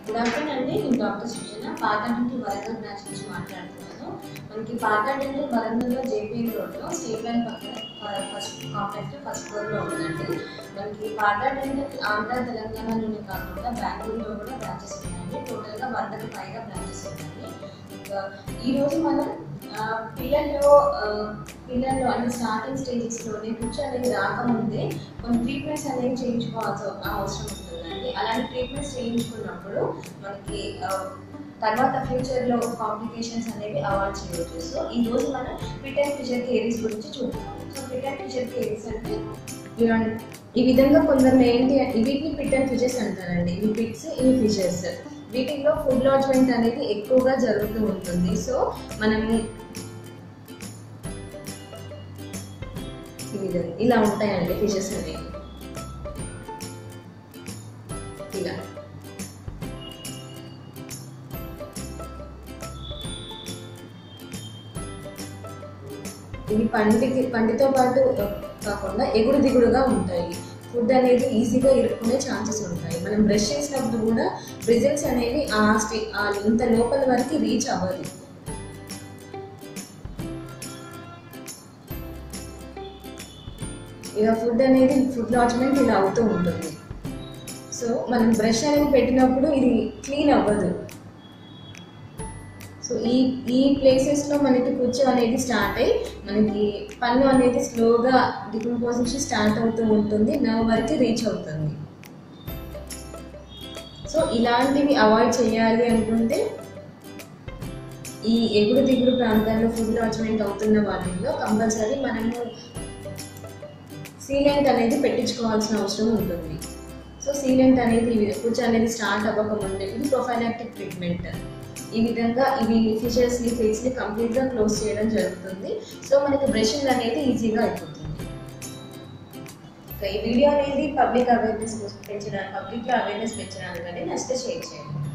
good afternoon అండి నేను doctor Srujana Pathanti Warangal branch నుంచి మాట్లాడుతున్నాను మనకి పాతంటి వరంగల్లో జేపీఎల్ రోడ్లో స్టేట్ బ్యాంక్ పక్కన ఫస్ట్ కాంప్లెక్స్ ఫస్ట్ ఫ్లోర్లో ఉందండి మనకి పాతంటి ఆంధ్ర తెలంగాణలోనే కాకుండా బెంగళూరులో కూడా బ్రాంచెస్ ఉన్నాయండి టోటల్గా వందకు పైగా బ్రాంచెస్ ఉన్నాయి ఇంకా ఈరోజు మనం ఆ, పిల్లల్లో ఆ, పిల్లల్లో అంటే స్టార్టింగ్ స్టేజెస్లోనే కుర్చీ అనేది రాకముందే కొన్ని ట్రీట్మెంట్స్ అనేవి చేయించుకోవాల్సిన అవసరం ఉంటుందండి అలాంటి ట్రీట్మెంట్స్ చేయించుకున్నప్పుడు మనకి ఆ, తర్వాత ఫ్యూచర్లో కాంప్లికేషన్స్ అనేవి అవాయిడ్ చేయవచ్చు సో ఈ రోజు మనం ఫిట్ అండ్ ఫిషర్ కేరీస్ గురించి చూద్దాం so fit and fissure caries అంటే ఇలాంటి ఈ విధంగా కొందరు ఏంటి వీటిని ఫిట్ అండ్ ఫిషర్స్ అంటారండి ఇవి ఫిట్స్ ఇవి ఫిషర్స్ వీటిల్లో ఫుడ్ లాడ్జ్మెంట్ అనేది ఎక్కువగా జరుగుతూ ఉంటుంది సో మనం ఈ విధంగా ఇలా ఉంటాయండి ఫిషెస్ అనేవి ఇలా ఇవి పంటికి పంటితో పాటు కాకుండా ఎగుడు దిగుడుగా ఉంటాయి ఫుడ్ అనేది ఈజీగా ఇరుక్కునే ఛాన్సెస్ ఉంటాయి మనం బ్రష్ చేసినప్పుడు కూడా రిజల్ట్స్ అనేవి ఆ స్టే ఆ ఇంత లోపల వరకు రీచ్ అవ్వదు ఇలా ఫుడ్ అనేది ఫుడ్ లాడ్జ్మెంట్ ఇలా అవుతూ ఉంటుంది సో మనం బ్రష్ అనేది పెట్టినప్పుడు ఇది క్లీన్ అవ్వదు సో ఈ ఈ ప్లేసెస్లో మనకి కూర్చో అనేది స్టార్ట్ అయ్యి మనకి పన్ను అనేది స్లోగా డికంపోజిషన్ స్టార్ట్ అవుతూ ఉంటుంది నర్వ్ వరకు రీచ్ అవుతుంది సో ఇలాంటివి అవాయిడ్ చేయాలి అనుకుంటే ఈ ఎగుడు దిగుడు ప్రాంతాల్లో ఫుడ్ లాడ్జ్మెంట్ అవుతున్న వాటిల్లో కంపల్సరీ మనము సీలెంట్ అనేది పెట్టించుకోవాల్సిన అవసరం ఉంటుంది సో సీలెంట్ అనేది ఇవి కూర్చో అనేది స్టార్ట్ అవ్వకముందే ఇది ప్రొఫైలాక్టిక్ ట్రీట్మెంట్ ఈ విధంగా ఇవి ఫిషర్స్ని ఫేస్ని కంప్లీట్గా క్లోజ్ చేయడం జరుగుతుంది సో మనకి బ్రషింగ్ అనేది ఈజీగా అయిపోతుంది ఇంకా ఈ వీడియో అనేది పబ్లిక్ అవేర్నెస్ పెంచడానికి పబ్లిక్లో అవేర్నెస్ పెంచడానికి నచ్చితే షేర్ చేయండి